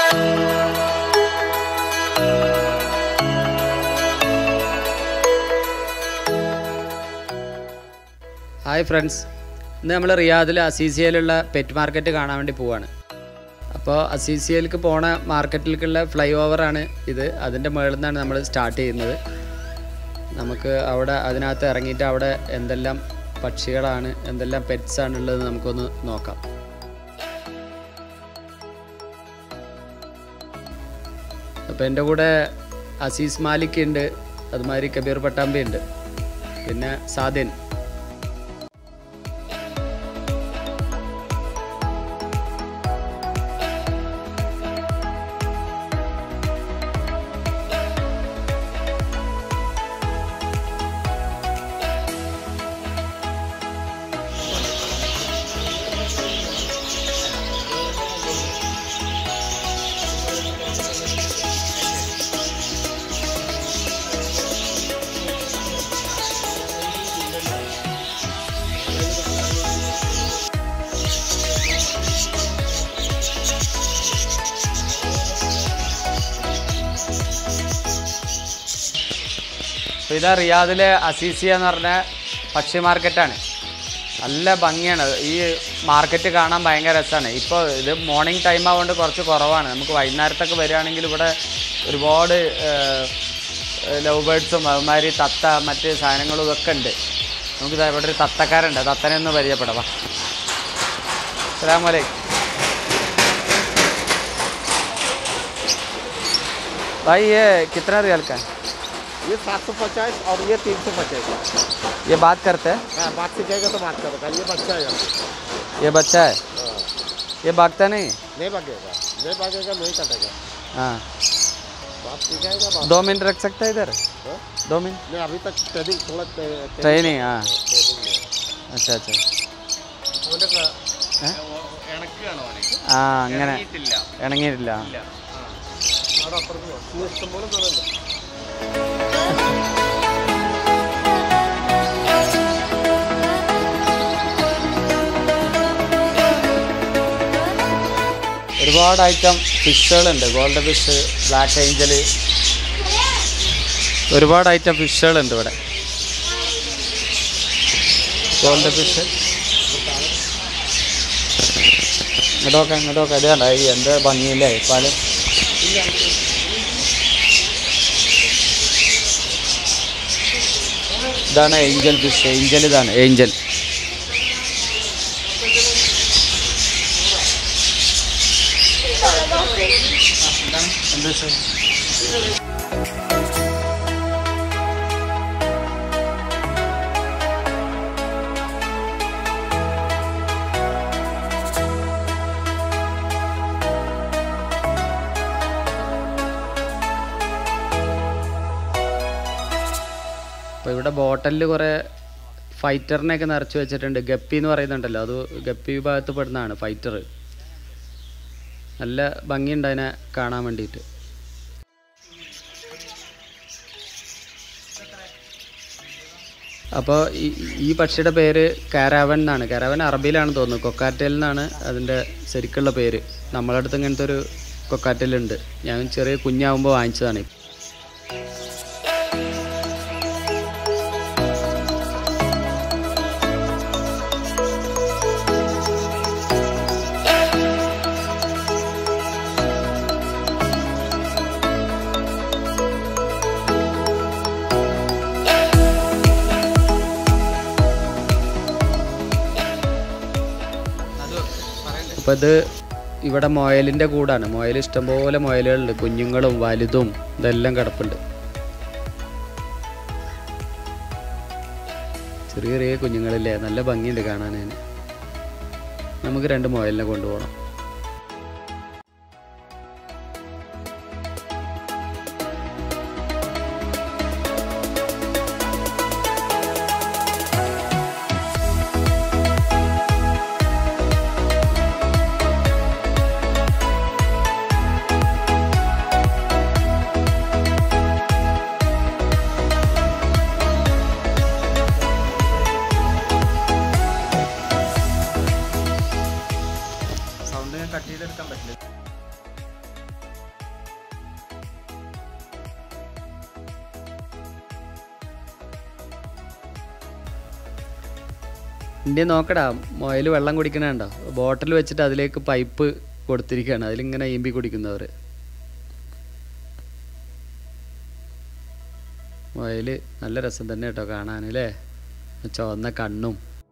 Hi friends ഇന്ന് നമ്മൾ റിയാദിൽ അസീസിയയിലുള്ള പെറ്റ് മാർക്കറ്റ് കാണാൻ വേണ്ടി പോവാണ് അപ്പോൾ അസീസിയയിലേക്ക് പോണ മാർക്കറ്റിലേക്കുള്ള ഫ്ലൈ ഓവറാണ് ഇത് അതിൻ്റെ മുകളിൽ നിന്നാണ് നമ്മൾ സ്റ്റാർട്ട് ചെയ്യുന്നത് നമുക്ക് അവിടെ അതിനകത്ത് ഇറങ്ങിയിട്ട് അവിടെ എന്തെല്ലാം പക്ഷികളാണ് എന്തെല്ലാം പെറ്റ്സ് ആണുള്ളത് നമുക്കൊന്ന് നോക്കാം അപ്പോൾ എൻ്റെ കൂടെ അസീസ് മാലിക് ഉണ്ട് അതുമാതിരി കബീർ പട്ടാമ്പി ഉണ്ട് പിന്നെ സാദിൻ അപ്പോൾ ഇതാ റിയാദിലെ അസീസിയ എന്ന് പറഞ്ഞ പക്ഷി മാർക്കറ്റാണ് നല്ല ഭംഗിയാണ് ഈ മാർക്കറ്റ് കാണാൻ ഭയങ്കര രസമാണ് ഇപ്പോൾ ഇത് മോർണിംഗ് ടൈം ആയതുകൊണ്ട് കുറച്ച് കുറവാണ് നമുക്ക് വൈകുന്നേരത്തൊക്കെ വരികയാണെങ്കിൽ ഇവിടെ ഒരുപാട് ലവ് ബേർഡ്സും അതുമാതിരി തത്ത മറ്റ് സാധനങ്ങളും ഇതൊക്കെ ഉണ്ട് നമുക്ക് ദാ ഇവിടെ ഒരു തത്തക്കാരുണ്ട് തത്തനെ ഒന്ന് പരിചയപ്പെടാം വാ അസ്സലാമു അലൈക്കും भाई ये कितना रियल का है ये सात सौ पचास और ये तीन सौ पचास ये बात करते हैं हाँ बात सीखेगा तो बात करेगा ये बच्चा है ये बच्चा है हाँ, ये भागता नहीं नहीं भागेगा नहीं भागेगा नहीं कटेगा हाँ बात सीखेगा बात दो मिनट रख सकते हैं इधर हाँ? दो मिनट नहीं अभी तक ट्रेनिंग थोड़ा ट्रे- ट्रेनिंग- ट्रेनिंग हाँ ट्रेनिंग में। अच्छा अच्छा ഏ? ഇണക്കാണ് ഓനെ ആ അങ്ങനെ ഇട്ടില്ല ഇണങ്ങിയിട്ടില്ല അവിടെ അപ്പുറത്ത് പോ. ഇത് ഇഷ്ടംപോലെ സ്ഥലമുണ്ട്. ഒരുപാട് ഐറ്റം ഫിഷുകളുണ്ട് ഗോൾഡ് ഫിഷ് ബ്ലാക്ക് ഏഞ്ചൽ ഒരുപാട് ഐറ്റം ഫിഷുകളുണ്ട് ഇവിടെ ഗോൾഡ് ഫിഷ് ഇങ്ങോട്ടൊക്കെ ഇങ്ങോട്ടൊക്കെ ഇത് കണ്ടോ ഈ എന്ത് ഭംഗിയില്ലേ പാല് ഇതാണ് ഏഞ്ചൽ ഫിഷ് ഏഞ്ചൽ ഇതാണ് ഏഞ്ചൽ എന്ത് ഫിഷ് അപ്പോൾ ഇവിടെ ബോട്ടലിൽ കുറേ ഫൈറ്ററിനെയൊക്കെ നിറച്ച് വെച്ചിട്ടുണ്ട് ഗപ്പി എന്ന് പറയുന്നുണ്ടല്ലോ അത് ഗപ്പി വിഭാഗത്തിൽ പെടുന്നതാണ് ഫൈറ്റർ നല്ല ഭംഗിയുണ്ട് അതിനെ കാണാൻ വേണ്ടിയിട്ട് അപ്പോൾ ഈ ഈ പക്ഷിയുടെ പേര് കാരാവൻ എന്നാണ് കാരാവൻ അറബിയിലാണ് തോന്നുന്നു കൊക്കാറ്റൽ എന്നാണ് അതിൻ്റെ ശരിക്കുള്ള പേര് നമ്മളെ അടുത്ത് ഇങ്ങനത്തെ ഒരു കൊക്കാറ്റലുണ്ട് ഞാൻ ചെറിയ കുഞ്ഞാവുമ്പോൾ വാങ്ങിച്ചതാണ് അപ്പോൾ ഇത് ഇവിടെ മുയലിൻ്റെ കൂടാണ് മുയൽ ഇഷ്ടംപോലെ മുയലുകളുണ്ട് കുഞ്ഞുങ്ങളും വലുതും ഇതെല്ലാം കിടപ്പുണ്ട് ചെറിയ ചെറിയ കുഞ്ഞുങ്ങളില്ലേ നല്ല ഭംഗിയുണ്ട് കാണാൻ അതിന് നമുക്ക് രണ്ട് മുയലിനെ കൊണ്ടുപോകണം സൗണ്ട് ഞാൻ കട്ട് ചെയ്തെടുക്കാൻ പറ്റില്ല ഇന്ത്യ നോക്കടാ മുയൽ വെള്ളം കുടിക്കണുണ്ടോ ബോട്ടിൽ വെച്ചിട്ട് അതിലേക്ക് പൈപ്പ് കൊടുത്തിരിക്കുകയാണ് അതിലിങ്ങനെ ഈമ്പി കുടിക്കുന്നവർ മുയൽ നല്ല രസം തന്നെ കേട്ടോ കാണാൻ അല്ലേ ചുവന്ന കണ്ണും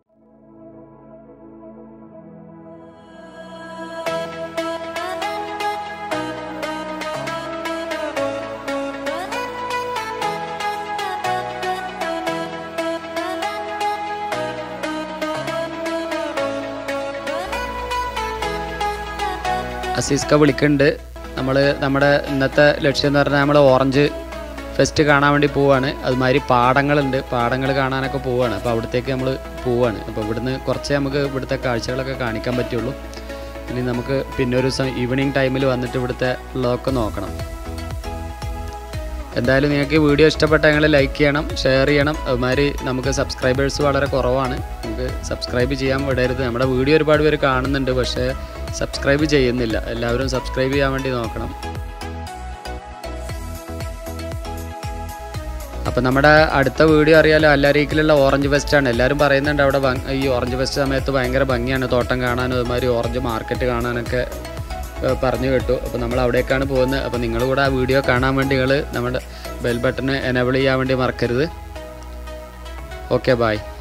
അസീസ്ക വിളിക്കുന്നുണ്ട് നമ്മൾ നമ്മുടെ ഇന്നത്തെ ലക്ഷ്യം എന്ന് പറഞ്ഞാൽ നമ്മൾ ഓറഞ്ച് ഫെസ്റ്റ് കാണാൻ വേണ്ടി പോവാണ് അതുമാതിരി പാടങ്ങളുണ്ട് പാടങ്ങൾ കാണാനൊക്കെ പോവാണ് അപ്പോൾ അവിടത്തേക്ക് നമ്മൾ പോവാണ് അപ്പോൾ ഇവിടുന്ന് കുറച്ചേ നമുക്ക് ഇവിടുത്തെ കാഴ്ചകളൊക്കെ കാണിക്കാൻ പറ്റുള്ളൂ ഇനി നമുക്ക് പിന്നെ ഒരു ദിവസം ഈവനിങ് ടൈമിൽ വന്നിട്ട് ഇവിടുത്തെ ഉള്ളതൊക്കെ നോക്കണം എന്തായാലും നിങ്ങൾക്ക് ഈ വീഡിയോ ഇഷ്ടപ്പെട്ടെങ്കിൽ ലൈക്ക് ചെയ്യണം ഷെയർ ചെയ്യണം അതുമാതിരി നമുക്ക് സബ്സ്ക്രൈബേഴ്സ് വളരെ കുറവാണ് നമുക്ക് സബ്സ്ക്രൈബ് ചെയ്യാൻ വിടരുത് നമ്മുടെ വീഡിയോ ഒരുപാട് പേര് കാണുന്നുണ്ട് പക്ഷേ സബ്സ്ക്രൈബ് ചെയ്യുന്നില്ല എല്ലാവരും സബ്സ്ക്രൈബ് ചെയ്യാൻ വേണ്ടി നോക്കണം അപ്പം നമ്മുടെ അടുത്ത വീഡിയോ അറിയാലോ അല്ലാരീക്കിലുള്ള ഓറഞ്ച് ഫെസ്റ്റാണ് എല്ലാവരും പറയുന്നുണ്ട് അവിടെ ഭംഗ്- ഈ ഓറഞ്ച് ഫെസ്റ്റ് സമയത്ത് ഭയങ്കര ഭംഗിയാണ് തോട്ടം കാണാനും അതുമാതിരി ഓറഞ്ച് മാർക്കറ്റ് കാണാനൊക്കെ ഏഹ്, പറഞ്ഞു കേട്ടു അപ്പോൾ നമ്മൾ അവിടേക്കാണ് പോകുന്നത് അപ്പോൾ നിങ്ങൾ കൂടെ ആ വീഡിയോ കാണാൻ വേണ്ടി നിങ്ങൾ നമ്മുടെ ബെൽ ബട്ടൺ എനേബിൾ ചെയ്യാൻ വേണ്ടി മറക്കരുത് ഓക്കെ ബായ്